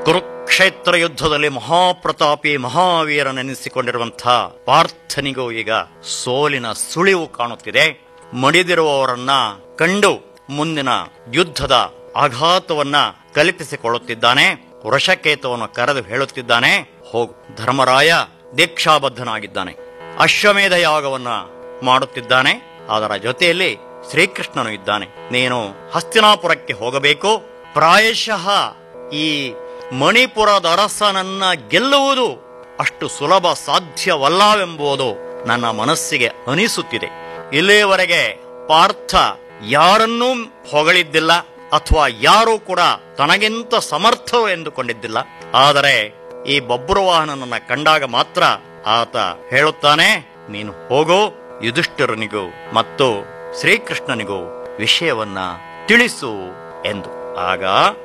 ಕುರುಕ್ಷೇತ್ರ ಯುದ್ಧದಲ್ಲಿ ಮಹಾಪ್ರತಾಪಿ ಮಹಾವೀರನೆನಿಸಿಕೊಂಡಿರುವಂಥ ಪಾರ್ಥನಿಗೂ ಈಗ ಸೋಲಿನ ಸುಳಿವು ಕಾಣುತ್ತಿದೆ ಮಡಿದಿರುವವರನ್ನ ಕಂಡು ಮುಂದಿನ ಯುದ್ಧದ ಆಘಾತವನ್ನ ಕಲ್ಪಿಸಿಕೊಳ್ಳುತ್ತಿದ್ದಾನೆ ವೃಷಕೇತವನ್ನು ಕರೆದು ಹೇಳುತ್ತಿದ್ದಾನೆ ಹೋಗು ಧರ್ಮರಾಯ ದೀಕ್ಷಾಬದ್ಧನಾಗಿದ್ದಾನೆ ಅಶ್ವಮೇಧ ಯಾಗವನ್ನ ಮಾಡುತ್ತಿದ್ದಾನೆ ಅದರ ಜೊತೆಯಲ್ಲಿ ಶ್ರೀಕೃಷ್ಣನು ಇದ್ದಾನೆ ನೀನು ಹಸ್ತಿನಾಪುರಕ್ಕೆ ಹೋಗಬೇಕು ಪ್ರಾಯಶಃ ಈ ಮಣಿಪುರದ ಅರಸನನ್ನ ಗೆಲ್ಲುವುದು ಅಷ್ಟು ಸುಲಭ ಸಾಧ್ಯವಲ್ಲವೆಂಬುದು ನನ್ನ ಮನಸ್ಸಿಗೆ ಅನಿಸುತ್ತಿದೆ ಇಲ್ಲಿಯವರೆಗೆ ಪಾರ್ಥ ಯಾರನ್ನೂ ಹೊಗಳಿದ್ದಿಲ್ಲ ಅಥವಾ ಯಾರೂ ಕೂಡ ತನಗಿಂತ ಸಮರ್ಥ ಎಂದುಕೊಂಡಿದ್ದಿಲ್ಲ ಆದರೆ ಈ ಬಬ್ರುವಾಹನನನ್ನ ಕಂಡಾಗ ಮಾತ್ರ ಆತ ಹೇಳುತ್ತಾನೆ ನೀನು ಹೋಗು ಯುಧಿಷ್ಠಿರನಿಗೂ ಮತ್ತು ಶ್ರೀಕೃಷ್ಣನಿಗೂ ವಿಷಯವನ್ನ ತಿಳಿಸು ಎಂದು ಆಗ